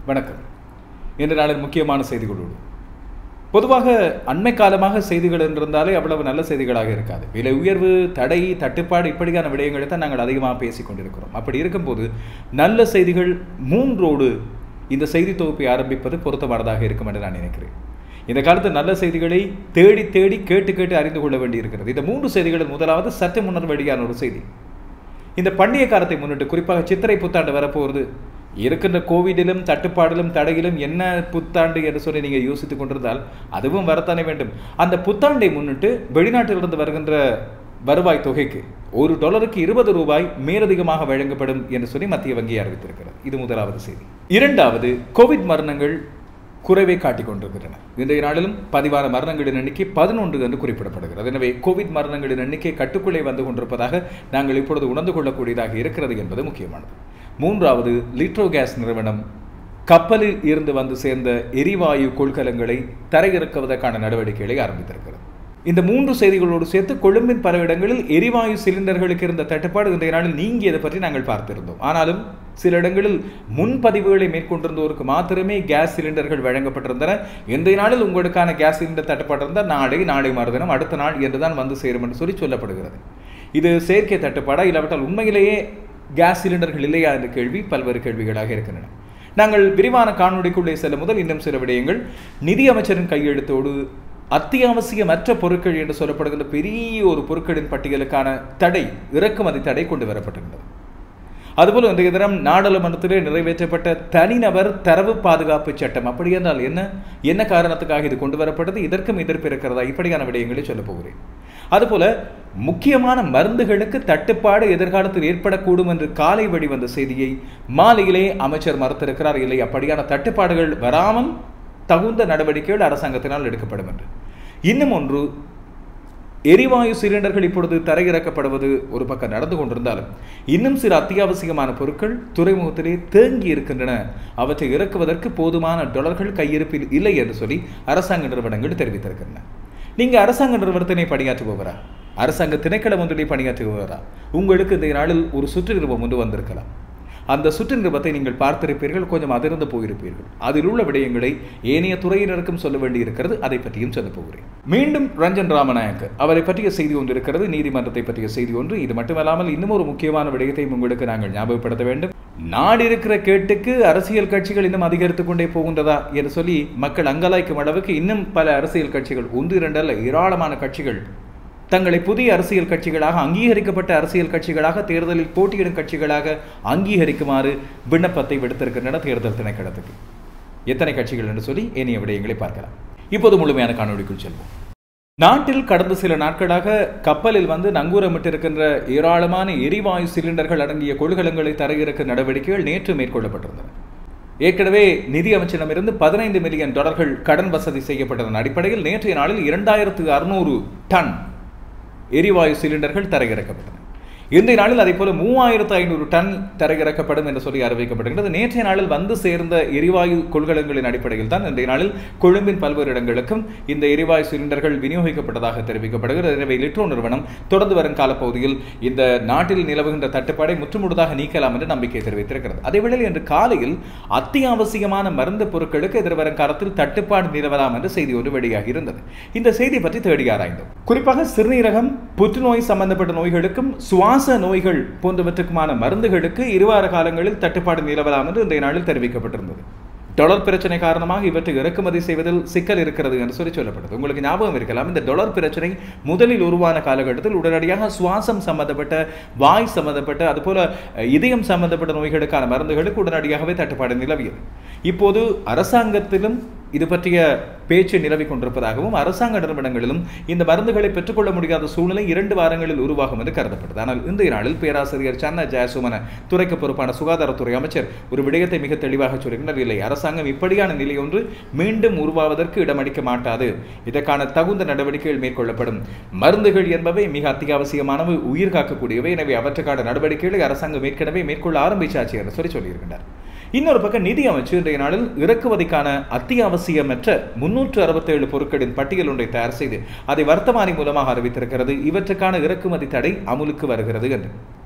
வணக்கம் இன்று நாளின் முக்கியமான செய்திகளோடு பொதுவாக அண்மை காலமாக செய்திகள் என்றிருந்தாலே அவ்வளவு நல்ல செய்திகளாக இருக்காது விலை உயர்வு தடை தட்டுப்பாடு இப்படியான விடயங்களை தான் நாங்கள் அதிகமாக பேசிக் கொண்டிருக்கிறோம் அப்படி இருக்கும்போது நல்ல செய்திகள் மூன்றோடு இந்த செய்தி தொகுப்பை ஆரம்பிப்பது பொருத்தமானதாக இருக்கும் என்று நான் நினைக்கிறேன் இந்த காலத்து நல்ல செய்திகளை தேடி தேடி கேட்டு கேட்டு அறிந்து கொள்ள வேண்டியிருக்கிறது இந்த மூன்று செய்திகளில் முதலாவது சற்று முன்னர் வெளியான ஒரு செய்தி இந்த பண்டிகை காலத்தை முன்னிட்டு குறிப்பாக சித்திரை புத்தாண்டு வரப்போகிறது இருக்கின்ற கோவிடிலும் தட்டுப்பாடிலும் தடையிலும் என்ன புத்தாண்டு என்று சொல்லி நீங்கள் யோசித்துக் கொண்டிருந்தால் அதுவும் வரத்தானே வேண்டும் அந்த புத்தாண்டை முன்னிட்டு வெளிநாட்டிலிருந்து வருகின்ற வருவாய் தொகைக்கு ஒரு டாலருக்கு இருபது ரூபாய் மேலதிகமாக வழங்கப்படும் என்று சொல்லி மத்திய வங்கி அறிவித்திருக்கிறது இது முதலாவது செய்தி இரண்டாவது கோவிட் மரணங்கள் குறைவை காட்டிக் கொண்டிருக்கின்றன இன்றைய நாளிலும் பதிவான மரணங்களின் எண்ணிக்கை பதினொன்று என்று குறிப்பிடப்படுகிறது எனவே கோவிட் மரணங்களின் எண்ணிக்கை கட்டுக்குள்ளே வந்து கொண்டிருப்பதாக நாங்கள் இப்பொழுது உணர்ந்து கொள்ளக்கூடியதாக இருக்கிறது என்பது முக்கியமானது மூன்றாவது லிட்ரோ கேஸ் நிறுவனம் கப்பலில் இருந்து வந்து சேர்ந்த எரிவாயு கொள்கலங்களை தரையிறக்குவதற்கான நடவடிக்கைகளை ஆரம்பித்திருக்கிறது இந்த மூன்று செய்திகளோடு சேர்த்து கொழும்பின் பல இடங்களில் எரிவாயு சிலிண்டர்களுக்கு இருந்த தட்டுப்பாடு இன்றைய நாளில் நீங்கியதை பற்றி நாங்கள் பார்த்திருந்தோம் ஆனாலும் சில இடங்களில் முன்பதிவுகளை மேற்கொண்டிருந்தோருக்கு மாத்திரமே கேஸ் சிலிண்டர்கள் வழங்கப்பட்டிருந்தன இன்றைய நாளில் உங்களுக்கான கேஸ் சிலிண்டர் தட்டுப்பாடு இருந்தால் நாளை நாளை மறுதினம் அடுத்த நாள் என்றுதான் வந்து சேரும் என்று சொல்லி சொல்லப்படுகிறது இது செயற்கை தட்டுப்பாடா இல்லாவிட்டால் உண்மையிலேயே கேஸ் சிலிண்டர்கள் இல்லையா என்ற கேள்வி பல்வேறு கேள்விகளாக இருக்கின்றன நாங்கள் விரிவான காணொலிக்குள்ளே செல்ல முதல் இன்னும் சில விடயங்கள் நிதி அமைச்சரின் கையெழுத்தோடு அத்தியாவசியமற்ற பொருட்கள் என்று சொல்லப்படுகின்ற பெரிய ஒரு பொருட்களின் பட்டியலுக்கான தடை இறக்குமதி தடை கொண்டு வரப்பட்டிருந்தது அதுபோல் இன்றைய தினம் நாடாளுமன்றத்திலே நிறைவேற்றப்பட்ட தனிநபர் தரவு பாதுகாப்பு சட்டம் அப்படி என்றால் என்ன என்ன காரணத்துக்காக இது கொண்டு வரப்பட்டது இதற்கும் எதிர்ப்பு இருக்கிறதா இப்படியான விடயங்களை சொல்ல போகிறேன் அதுபோல முக்கியமான மருந்துகளுக்கு தட்டுப்பாடு எதிர்காலத்தில் ஏற்படக்கூடும் என்று காலை வெளிவந்த செய்தியை மாலையிலே அமைச்சர் மறுத்திருக்கிறார் இல்லை அப்படியான தட்டுப்பாடுகள் வராமல் தகுந்த நடவடிக்கைகள் அரசாங்கத்தினால் எடுக்கப்படும் என்று இன்னும் ஒன்று எரிவாயு சிலிண்டர்கள் இப்பொழுது தரையிறக்கப்படுவது ஒரு பக்கம் நடந்து கொண்டிருந்தாலும் இன்னும் சில அத்தியாவசியமான பொருட்கள் துறைமுகத்திலே தேங்கி இருக்கின்றன அவற்றை இறக்குவதற்கு போதுமான டாலர்கள் கையிருப்பில் இல்லை என்று சொல்லி அரசாங்க நிறுவனங்கள் தெரிவித்திருக்கின்றன நீங்க அரசாங்க நிறுவனத்தினை பணியாற்றுபவரா அரசாங்க திணைக்களம் ஒன்றிலே பணியாற்றுபவரா உங்களுக்கு இந்த நாளில் ஒரு சுற்று நிறுவனம் ஒன்று வந்திருக்கலாம் அந்த சுற்று நிறுவத்தை நீங்கள் பார்த்திருப்பீர்கள் கொஞ்சம் அதிர்ந்து போயிருப்பீர்கள் அதில் உள்ள விடயங்களை ஏனைய துறையினருக்கும் சொல்ல வேண்டியிருக்கிறது அதை பற்றியும் சொல்ல போகிறேன் மீண்டும் ரஞ்சன் ராமநாயக் அவரை பற்றிய செய்தி ஒன்று இருக்கிறது நீதிமன்றத்தை பற்றிய செய்தி ஒன்று இது மட்டுமல்லாமல் இன்னும் ஒரு முக்கியமான விடயத்தையும் உங்களுக்கு நாங்கள் ஞாபகப்படுத்த வேண்டும் நாடு இருக்கிற கேட்டுக்கு அரசியல் கட்சிகள் இன்னும் அதிகரித்துக் கொண்டே போகின்றதா என்று சொல்லி மக்கள் அங்கலாய்க்கும் அளவுக்கு இன்னும் பல அரசியல் கட்சிகள் ஒன்று இரண்டல்ல ஏராளமான கட்சிகள் தங்களை புதிய அரசியல் கட்சிகளாக அங்கீகரிக்கப்பட்ட அரசியல் கட்சிகளாக தேர்தலில் போட்டியிடும் கட்சிகளாக அங்கீகரிக்குமாறு விண்ணப்பத்தை விடுத்திருக்கின்றன தேர்தல் திணைக்களத்துக்கு எத்தனை கட்சிகள் என்று சொல்லி ஏனைய விடயங்களை பார்க்கலாம் இப்போது முழுமையான காணொலிக்குள் செல்வோம் நாட்டில் கடந்த சில நாட்களாக கப்பலில் வந்து நங்கூரமிட்டிருக்கின்ற ஏராளமான எரிவாயு சிலிண்டர்கள் அடங்கிய கொள்கலங்களை தரையிறக்க நடவடிக்கைகள் நேற்று மேற்கொள்ளப்பட்டிருந்தன ஏற்கனவே நிதி அமைச்சரிடமிருந்து பதினைந்து மில்லியன் டாலர்கள் கடன் வசதி செய்யப்பட்டதன் அடிப்படையில் நேற்றைய நாளில் இரண்டாயிரத்து அறுநூறு டன் எரிவாயு சிலிண்டர்கள் தரையிறக்கப்பட்டன இன்றைய நாளில் அதே போல மூவாயிரத்து ஐநூறு டன் தரையிறக்கப்படும் என்று சொல்லி அறிவிக்கப்படுகிறது நேற்றைய நாளில் வந்து சேர்ந்த எரிவாயு கொள்கலங்களின் அடிப்படையில் தான் இன்றைய நாளில் கொழும்பின் பல்வேறு இடங்களுக்கும் இந்த எரிவாயு சிலிண்டர்கள் விநியோகிக்கப்பட்டதாக தெரிவிக்கப்படுகிறது எனவே லிட்ரோ நிறுவனம் தொடர்ந்து வரும் காலப்பகுதியில் இந்த நாட்டில் நிலவுகின்ற தட்டுப்பாடை முற்றுமுழுதாக நீக்கலாம் என்று நம்பிக்கை தெரிவித்திருக்கிறது அதேவேளையில் இன்று காலையில் அத்தியாவசியமான மருந்து பொருட்களுக்கு எதிர்வரும் காலத்தில் தட்டுப்பாடு நிலவலாம் என்று செய்தி ஒன்று வெளியாகி இருந்தது இந்த செய்தி பற்றி தேடி ஆராய்ந்தோம் குறிப்பாக சிறுநீரகம் புற்றுநோய் சம்பந்தப்பட்ட நோய்களுக்கும் சுவாச சுவாச நோய்கள் போன்றவற்றுக்குமான மருந்துகளுக்கு இருவார காலங்களில் தட்டுப்பாடு நிலவலாம் என்று இன்றைய நாளில் தெரிவிக்கப்பட்டிருந்தது டொலர் பிரச்சனை காரணமாக இவற்றை இறக்குமதி செய்வதில் சிக்கல் இருக்கிறது என்று சொல்லி சொல்லப்படுது உங்களுக்கு ஞாபகம் இருக்கலாம் இந்த டொலர் பிரச்சனை முதலில் உருவான காலகட்டத்தில் உடனடியாக சுவாசம் சம்பந்தப்பட்ட வாய் சம்பந்தப்பட்ட அதுபோல இதயம் சம்பந்தப்பட்ட நோய்களுக்கான மருந்துகளுக்கு உடனடியாகவே தட்டுப்பாடு நிலவியது இப்போது அரசாங்கத்திலும் இது பற்றிய பேச்சு நிலவி கொண்டிருப்பதாகவும் அரசாங்க நிறுவனங்களிலும் இந்த மருந்துகளை பெற்றுக்கொள்ள முடியாத சூழ்நிலை இரண்டு வாரங்களில் உருவாகும் என்று கருதப்பட்டது ஆனால் இன்றைய நாளில் பேராசிரியர் சன்ன ஜெயசுமன துறைக்கு பொறுப்பான சுகாதாரத்துறை அமைச்சர் ஒரு விடயத்தை மிக தெளிவாக சொல்கின்றனர் இல்லை அரசாங்கம் இப்படியான நிலை ஒன்று மீண்டும் உருவாவதற்கு இடமளிக்க மாட்டாது இதற்கான தகுந்த நடவடிக்கைகள் மேற்கொள்ளப்படும் மருந்துகள் என்பவை மிக அத்தியாவசியமானவை உயிர் காக்கக்கூடியவை எனவே அவற்றுக்கான நடவடிக்கைகளை அரசாங்கம் ஏற்கனவே மேற்கொள்ள ஆரம்பிச்சாச்சு என்று சொல்லி சொல்லியிருக்கின்றார் இன்னொரு பக்கம் நிதி அமைச்சு இன்றைய நாளில் இறக்குமதிக்கான அத்தியாவசியமற்ற முன்னூற்று அறுபத்தேழு பொருட்களின் பட்டியல் ஒன்றை தயார் செய்து அதை வர்த்தமானி மூலமாக அறிவித்திருக்கிறது இவற்றுக்கான இறக்குமதி தடை அமுலுக்கு வருகிறது என்று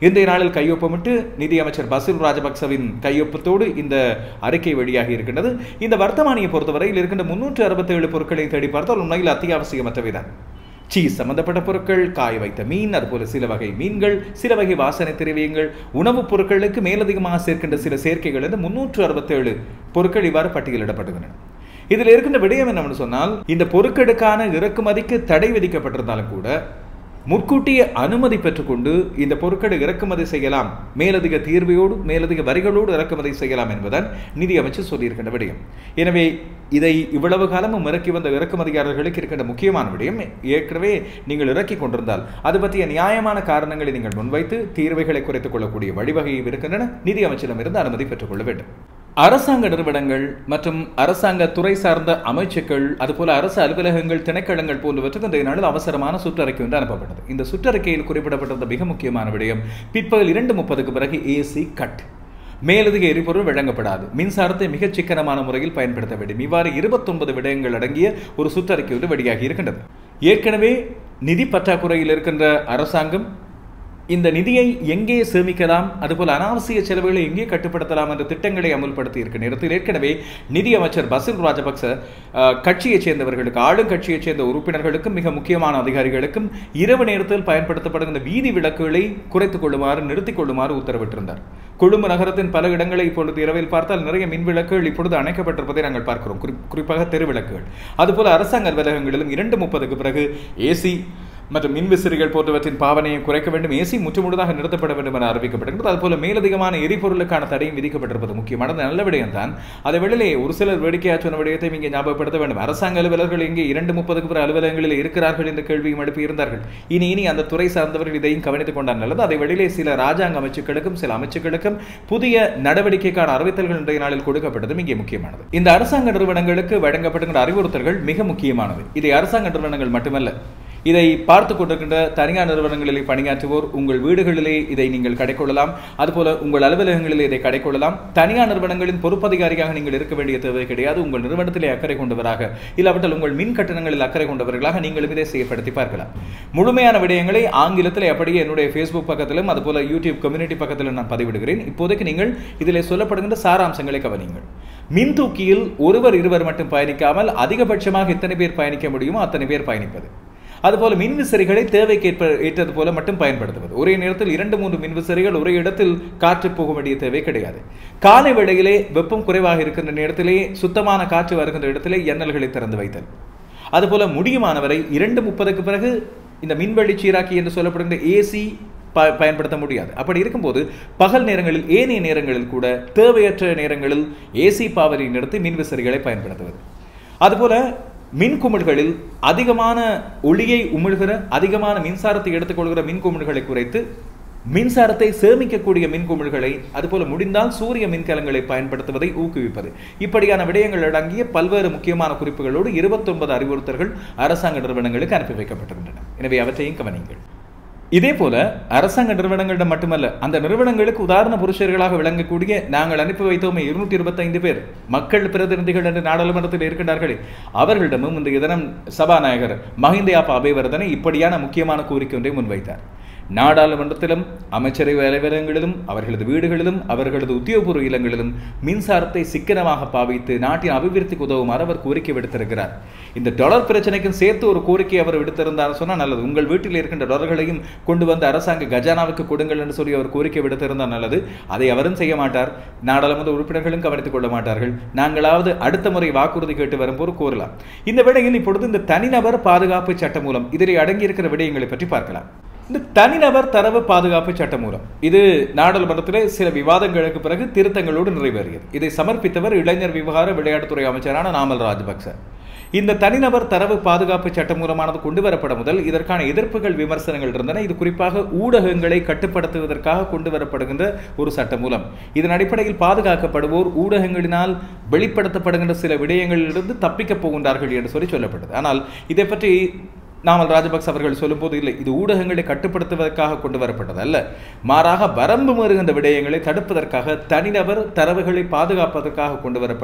இன்றைய நாளில் கையொப்பமிட்டு நிதியமைச்சர் பசில் ராஜபக்சவின் கையொப்பத்தோடு இந்த அறிக்கை வெளியாகி இருக்கின்றது இந்த வர்த்தமானியை பொறுத்தவரையில் இருக்கின்ற முன்னூற்று அறுபத்தேழு பொருட்களை தேடி பார்த்தால் உண்மையில் அத்தியாவசியமற்றவைதான் சீஸ் சம்பந்தப்பட்ட பொருட்கள் காய வைத்த மீன் அதுபோல சில வகை மீன்கள் சில வகை வாசனை திரவியங்கள் உணவுப் பொருட்களுக்கு மேலதிகமாக சேர்க்கின்ற சில சேர்க்கைகள் என்று முன்னூற்று அறுபத்தேழு பொருட்கள் இவ்வாறு பட்டியலிடப்பட்டுள்ளன இதில் இருக்கின்ற விடயம் என்னவென்று சொன்னால் இந்த பொருட்களுக்கான இறக்குமதிக்கு தடை விதிக்கப்பட்டிருந்தாலும் கூட முன்கூட்டிய அனுமதி பெற்றுக்கொண்டு இந்த பொருட்களை இறக்குமதி செய்யலாம் மேலதிக தீர்வையோடு மேலதிக வரிகளோடு இறக்குமதி செய்யலாம் என்பதுதான் நிதி அமைச்சர் சொல்லியிருக்கின்ற விடயம் எனவே இதை இவ்வளவு காலமும் இறக்கி வந்த இறக்குமதியாளர்களுக்கு இருக்கின்ற முக்கியமான விடயம் ஏற்கனவே நீங்கள் இறக்கி கொண்டிருந்தால் அது பற்றிய நியாயமான காரணங்களை நீங்கள் முன்வைத்து தீர்வைகளை குறைத்துக் கொள்ளக்கூடிய வழிவகையும் இருக்கின்றன நிதி அமைச்சரிடமிருந்து அனுமதி பெற்றுக்கொள்ள வேண்டும் அரசாங்க நிறுவனங்கள் மற்றும் அரசாங்க துறை சார்ந்த அமைச்சுக்கள் அதுபோல அரசு அலுவலகங்கள் திணைக்களங்கள் போன்றவற்றுக்கு இந்த நாளில் அவசரமான சுற்றறிக்கை ஒன்று அனுப்பப்பட்டது இந்த சுற்றறிக்கையில் குறிப்பிடப்பட்டிருந்த மிக முக்கியமான விடயம் பிற்பகல் இரண்டு முப்பதுக்கு பிறகு ஏசி கட் மேலதிக எரிபொருள் வழங்கப்படாது மின்சாரத்தை மிகச் சிக்கனமான முறையில் பயன்படுத்த வேண்டும் இவ்வாறு இருபத்தொன்பது விடயங்கள் அடங்கிய ஒரு சுற்றறிக்கை ஒன்று வெளியாகி இருக்கின்றது ஏற்கனவே நிதி பற்றாக்குறையில் இருக்கின்ற அரசாங்கம் இந்த நிதியை எங்கே சேமிக்கலாம் அதுபோல் அனாவசிய செலவுகளை எங்கே கட்டுப்படுத்தலாம் என்ற திட்டங்களை அமுல்படுத்தி இருக்க நேரத்தில் ஏற்கனவே நிதி அமைச்சர் பசில் ராஜபக்ச கட்சியைச் சேர்ந்தவர்களுக்கு ஆளும் கட்சியைச் சேர்ந்த உறுப்பினர்களுக்கும் மிக முக்கியமான அதிகாரிகளுக்கும் இரவு நேரத்தில் பயன்படுத்தப்படுகின்ற வீதி விளக்குகளை குறைத்துக் கொள்ளுமாறு நிறுத்திக் கொள்ளுமாறு உத்தரவிட்டிருந்தார் கொழும்பு நகரத்தின் பல இடங்களை இப்பொழுது இரவில் பார்த்தால் நிறைய மின் விளக்குகள் இப்பொழுது அணைக்கப்பட்டிருப்பதை நாங்கள் பார்க்கிறோம் குறிப்பாக தெருவிளக்குகள் அதுபோல அரசாங்க அலுவலகங்களிலும் இரண்டு முப்பதுக்கு பிறகு ஏசி மற்றும் மின்விசிறிகள் போன்றவற்றின் பாவனையை குறைக்க வேண்டும் ஏசி முற்றுமுழுதாக நிறுத்தப்பட வேண்டும் என அறிவிக்கப்பட்டிருக்கிறது அதுபோல மேலதிகமான எரிபொருளுக்கான தடையும் விதிக்கப்பட்டிருப்பது முக்கியமானது நல்ல விடயம் தான் அதை வெளியிலே ஒரு சிலர் வேடிக்கையாக சொன்ன விடயத்தை இங்கே ஞாபகப்படுத்த வேண்டும் அரசாங்க அலுவலர்கள் இங்கே இரண்டு முப்பதுக்கு பிற அலுவலகங்களில் இருக்கிறார்கள் என்ற கேள்வியும் எழுப்பி இருந்தார்கள் இனி இனி அந்த துறை சார்ந்தவர்கள் இதையும் கவனித்துக் கொண்டால் நல்லது அதை வெளியிலே சில ராஜாங்க அமைச்சுக்களுக்கும் சில அமைச்சுக்களுக்கும் புதிய நடவடிக்கைக்கான அறிவித்தல்கள் இன்றைய நாளில் கொடுக்கப்பட்டதும் இங்கே முக்கியமானது இந்த அரசாங்க நிறுவனங்களுக்கு வழங்கப்படுகின்ற அறிவுறுத்தல்கள் மிக முக்கியமானது இதை அரசாங்க நிறுவனங்கள் மட்டுமல்ல இதை பார்த்து கொண்டிருக்கின்ற தனியார் நிறுவனங்களிலே பணியாற்றுவோர் உங்கள் வீடுகளிலே இதை நீங்கள் கடைக்கொள்ளலாம் அதுபோல உங்கள் அலுவலகங்களிலே இதை கடைக்கொள்ளலாம் தனியார் நிறுவனங்களின் பொறுப்பதிகாரியாக நீங்கள் இருக்க வேண்டிய தேவை கிடையாது உங்கள் நிறுவனத்திலே அக்கறை கொண்டவராக இல்லாவிட்டால் உங்கள் மின் கட்டணங்களில் அக்கறை கொண்டவர்களாக நீங்களும் இதை செய்யப்படுத்தி பார்க்கலாம் முழுமையான விடயங்களை ஆங்கிலத்தில் அப்படியே என்னுடைய ஃபேஸ்புக் பக்கத்திலும் அதுபோல யூடியூப் கம்யூனிட்டி பக்கத்திலும் நான் பதிவிடுகிறேன் இப்போதைக்கு நீங்கள் இதில் சொல்லப்படுகின்ற சாராம்சங்களை கவனியுங்கள் மின் தூக்கியில் ஒருவர் இருவர் மட்டும் பயணிக்காமல் அதிகபட்சமாக எத்தனை பேர் பயணிக்க முடியுமோ அத்தனை பேர் பயணிப்பது அதுபோல மின்விசிறிகளை தேவைக்கேற்ப ஏற்றது போல மட்டும் பயன்படுத்துவது ஒரே நேரத்தில் இரண்டு மூன்று மின்விசிறிகள் ஒரே இடத்தில் காற்று போக வேண்டிய தேவை கிடையாது காலை வேளையிலே வெப்பம் குறைவாக இருக்கின்ற நேரத்திலே சுத்தமான காற்று வருகின்ற இடத்திலே எண்ணல்களை திறந்து வைத்தல் அதுபோல முடியுமானவரை இரண்டு முப்பதுக்கு பிறகு இந்த மின்வெளி சீராக்கி என்று சொல்லப்படுகின்ற ஏசி ப பயன்படுத்த முடியாது அப்படி இருக்கும்போது பகல் நேரங்களில் ஏனைய நேரங்களில் கூட தேவையற்ற நேரங்களில் ஏசி பாவரை நிறுத்தி மின்விசிறிகளை பயன்படுத்துவது அதுபோல மின் குமிழ்களில் அதிகமான ஒளியை உமிழ்கிற அதிகமான மின்சாரத்தை எடுத்துக்கொள்கிற மின் குமிழ்களை குறைத்து மின்சாரத்தை சேமிக்கக்கூடிய மின் குமிழ்களை அதுபோல முடிந்தால் சூரிய மின்கலங்களை பயன்படுத்துவதை ஊக்குவிப்பது இப்படியான விடயங்கள் அடங்கிய பல்வேறு முக்கியமான குறிப்புகளோடு இருபத்தொன்பது அறிவுறுத்தல்கள் அரசாங்க நிறுவனங்களுக்கு அனுப்பி வைக்கப்பட்டிருக்கின்றன எனவே அவற்றையும் கவனிங்கள் இதே போல அரசாங்க நிறுவனங்களிடம் மட்டுமல்ல அந்த நிறுவனங்களுக்கு உதாரண புருஷர்களாக விளங்கக்கூடிய நாங்கள் அனுப்பி வைத்தோமே இருநூற்றி இருபத்தைந்து பேர் மக்கள் பிரதிநிதிகள் என்று நாடாளுமன்றத்தில் இருக்கின்றார்களே அவர்களிடமும் இந்த தினம் சபாநாயகர் மஹிந்தயாப்பா அபேவர்தனை இப்படியான முக்கியமான கோரிக்கை ஒன்றை முன்வைத்தார் நாடாளுமன்றத்திலும் அமைச்சரவை அலுவலகங்களிலும் அவர்களது வீடுகளிலும் அவர்களது உத்தியோகபூர்வ இல்லங்களிலும் மின்சாரத்தை சிக்கனமாக பாவித்து நாட்டின் அபிவிருத்திக்கு உதவுமாறு அவர் கோரிக்கை விடுத்திருக்கிறார் இந்த டாலர் பிரச்சனைக்கும் சேர்த்து ஒரு கோரிக்கை அவர் விடுத்திருந்தார் சொன்னால் நல்லது உங்கள் வீட்டில் இருக்கின்ற டாலர்களையும் கொண்டு வந்து அரசாங்க கஜானாவுக்கு கொடுங்கள் என்று சொல்லி அவர் கோரிக்கை விடுத்திருந்தால் நல்லது அதை அவரும் செய்ய மாட்டார் நாடாளுமன்ற உறுப்பினர்களும் கவனித்துக் கொள்ள மாட்டார்கள் நாங்களாவது அடுத்த முறை வாக்குறுதி கேட்டு வரும்போது கோரலாம் இந்த விடயங்கள் இப்பொழுது இந்த தனிநபர் பாதுகாப்பு சட்டம் மூலம் இதில் அடங்கியிருக்கிற விடயங்களை பற்றி பார்க்கலாம் இந்த தனிநபர் தரவு பாதுகாப்பு சட்டம் மூலம் இது நாடாளுமன்றத்திலே சில விவாதங்களுக்கு பிறகு திருத்தங்களோடு நிறைவேறியது இதை சமர்ப்பித்தவர் இளைஞர் விவகார விளையாட்டுத்துறை அமைச்சரான நாமல் ராஜபக்ச இந்த தனிநபர் தரவு பாதுகாப்பு சட்டம் மூலமானது கொண்டு வரப்பட முதல் இதற்கான எதிர்ப்புகள் விமர்சனங்கள் இருந்தன இது குறிப்பாக ஊடகங்களை கட்டுப்படுத்துவதற்காக கொண்டு வரப்படுகின்ற ஒரு சட்ட மூலம் இதன் அடிப்படையில் பாதுகாக்கப்படுவோர் ஊடகங்களினால் வெளிப்படுத்தப்படுகின்ற சில விடயங்களிலிருந்து தப்பிக்கப் போகின்றார்கள் என்று சொல்லி சொல்லப்பட்டது ஆனால் இதை பற்றி நாமல் ராஜபக்ச அவர்கள் சொல்லும்போது இல்லை இது ஊடகங்களை கட்டுப்படுத்துவதற்காக கொண்டு வரப்பட்டது அல்ல மாறாக வரம்பு மீறுகின்ற விடயங்களை தடுப்பதற்காக தனிநபர் தரவுகளை பாதுகாப்பதற்காக கொண்டு வரப்பட்ட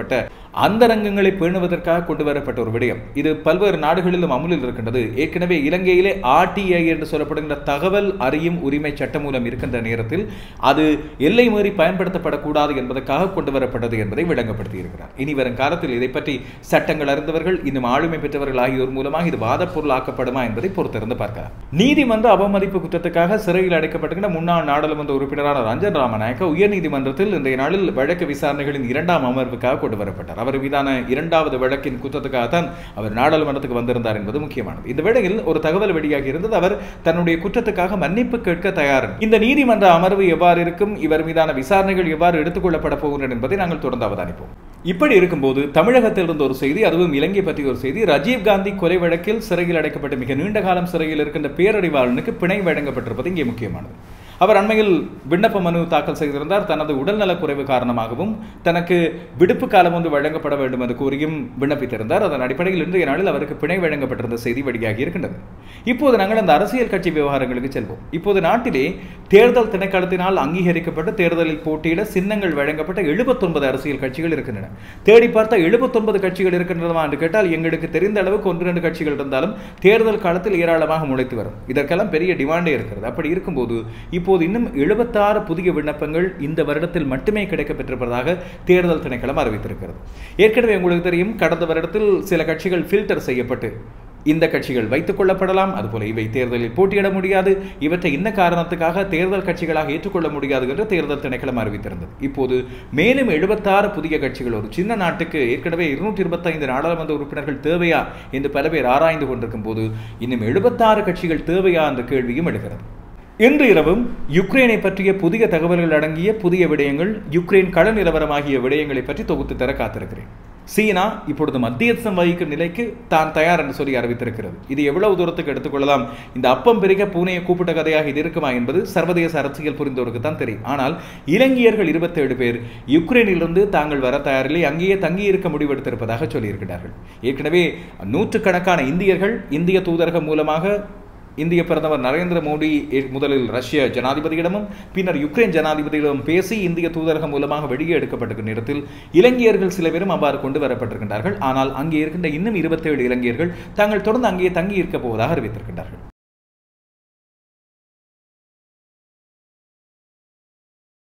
அந்தரங்கங்களை பேணுவதற்காக கொண்டு வரப்பட்ட ஒரு விடயம் இது பல்வேறு நாடுகளிலும் அமுலில் இருக்கின்றது ஏற்கனவே இலங்கையிலே ஆர்டிஐ என்று சொல்லப்படுகின்ற தகவல் அறியும் உரிமை சட்டமூலம் இருக்கின்ற நேரத்தில் அது எல்லை மீறி பயன்படுத்தப்படக்கூடாது என்பதற்காக கொண்டு வரப்பட்டது என்பதை விளங்கப்படுத்தி இருக்கிறார் இனி வரும் காலத்தில் இதை பற்றி சட்டங்கள் அறிந்தவர்கள் இன்னும் ஆளுமை பெற்றவர்கள் ஆகியோர் மூலமாக இது வாதப் பொருளாக்கப்படுமா என்பதை பொறுத்திருந்து பார்க்கலாம் நீதிமன்ற அவமதிப்பு குற்றத்துக்காக சிறையில் அடைக்கப்பட்டிருக்கின்ற முன்னாள் நாடாளுமன்ற உறுப்பினரான ரஞ்சன் ராமநாயக்க உயர்நீதிமன்றத்தில் இன்றைய நாளில் வழக்கு விசாரணைகளின் இரண்டாம் அமர்வுக்காக கொண்டு வரப்பட்டார் அவர் மீதான இரண்டாவது வழக்கின் குற்றத்துக்காகத்தான் அவர் நாடாளுமன்றத்துக்கு வந்திருந்தார் என்பது முக்கியமானது இந்த வேளையில் ஒரு தகவல் வெளியாகி இருந்தது அவர் தன்னுடைய குற்றத்துக்காக மன்னிப்பு கேட்க தயார் இந்த நீதிமன்ற அமர்வு எவ்வாறு இருக்கும் இவர் மீதான விசாரணைகள் எவ்வாறு எடுத்துக்கொள்ளப்பட போகின்றன என்பதை நாங்கள் தொடர்ந்து அவதானிப்போம் இப்படி இருக்கும்போது தமிழகத்தில் இருந்த ஒரு செய்தி அதுவும் இலங்கை பற்றிய ஒரு செய்தி ராஜீவ் காந்தி கொலை வழக்கில் சிறையில் அடைக்கப்பட்ட மிக நீண்ட காலம் சிறையில் இருக்கின்ற பேரறிவாளனுக்கு பிணை வழங்கப்பட்டிருப்பது இங்கே முக்கியமானது அவர் அண்மையில் விண்ணப்ப மனு தாக்கல் செய்திருந்தார் தனது உடல்நலக் குறைவு காரணமாகவும் தனக்கு விடுப்பு காலம் ஒன்று வழங்கப்பட வேண்டும் என்று கூறியும் விண்ணப்பித்திருந்தார் அதன் அடிப்படையில் இன்றைய நாளில் அவருக்கு பிணை வழங்கப்பட்டிருந்த செய்தி வெளியாகி இருக்கின்றது இப்போது நாங்கள் அந்த அரசியல் கட்சி விவகாரங்களுக்கு செல்வோம் இப்போது நாட்டிலே தேர்தல் திணைக்களத்தினால் அங்கீகரிக்கப்பட்ட தேர்தலில் போட்டியிட சின்னங்கள் வழங்கப்பட்ட எழுபத்தொன்பது அரசியல் கட்சிகள் இருக்கின்றன தேடி பார்த்த எழுபத்தொன்பது கட்சிகள் இருக்கின்றனவா என்று கேட்டால் எங்களுக்கு தெரிந்த அளவுக்கு ஒன்று ரெண்டு கட்சிகள் இருந்தாலும் தேர்தல் காலத்தில் ஏராளமாக முளைத்து வரும் இதற்கெல்லாம் பெரிய டிமாண்டே இருக்கிறது அப்படி இருக்கும்போது இப்போ இப்போது இன்னும் எழுபத்தாறு புதிய விண்ணப்பங்கள் இந்த வருடத்தில் மட்டுமே கிடைக்கப்பெற்றிருப்பதாக தேர்தல் திணைக்களம் அறிவித்திருக்கிறது ஏற்கனவே உங்களுக்கு தெரியும் கடந்த வருடத்தில் சில கட்சிகள் ஃபில்டர் செய்யப்பட்டு இந்த கட்சிகள் வைத்துக் கொள்ளப்படலாம் அதுபோல இவை தேர்தலில் போட்டியிட முடியாது இவற்றை இந்த காரணத்துக்காக தேர்தல் கட்சிகளாக ஏற்றுக்கொள்ள முடியாது என்று தேர்தல் திணைக்களம் அறிவித்திருந்தது இப்போது மேலும் எழுபத்தாறு புதிய கட்சிகள் ஒரு சின்ன நாட்டுக்கு ஏற்கனவே இருநூற்றி இருபத்தைந்து நாடாளுமன்ற உறுப்பினர்கள் தேவையா என்று பல பேர் ஆராய்ந்து கொண்டிருக்கும் போது இன்னும் எழுபத்தாறு கட்சிகள் தேவையா என்ற கேள்வியும் எழுகிறது இன்று இரவும் யுக்ரைனை பற்றிய புதிய தகவல்கள் அடங்கிய புதிய விடயங்கள் யுக்ரைன் கள நிலவரமாகிய விடயங்களை பற்றி தொகுத்து தர காத்திருக்கிறேன் சீனா இப்பொழுது மத்தியஸ்தம் வகிக்கும் நிலைக்கு தான் தயார் என்று சொல்லி அறிவித்திருக்கிறது இது எவ்வளவு தூரத்துக்கு எடுத்துக்கொள்ளலாம் இந்த அப்பம் பிரிக்க பூனையை கூப்பிட்ட கதையாக இது இருக்குமா என்பது சர்வதேச அரசியல் புரிந்தவருக்கு தான் தெரியும் ஆனால் இலங்கையர்கள் இருபத்தேழு பேர் யுக்ரைனிலிருந்து தாங்கள் வர தயாரில்லை அங்கேயே தங்கியிருக்க முடிவெடுத்திருப்பதாக சொல்லியிருக்கிறார்கள் ஏற்கனவே நூற்றுக்கணக்கான இந்தியர்கள் இந்திய தூதரகம் மூலமாக இந்திய பிரதமர் நரேந்திர மோடி முதலில் ரஷ்ய ஜனாதிபதியிடமும் பின்னர் யுக்ரைன் ஜனாதிபதியிடமும் பேசி இந்திய தூதரகம் மூலமாக வெளியே எடுக்கப்பட்டிருக்கும் நேரத்தில் இலங்கையர்கள் சில பேரும் அவ்வாறு கொண்டு வரப்பட்டிருக்கின்றார்கள் ஆனால் அங்கே இருக்கின்ற இன்னும் இருபத்தேழு இலங்கையர்கள் தாங்கள் தொடர்ந்து அங்கே தங்கி இருக்க போவதாக அறிவித்திருக்கின்றார்கள்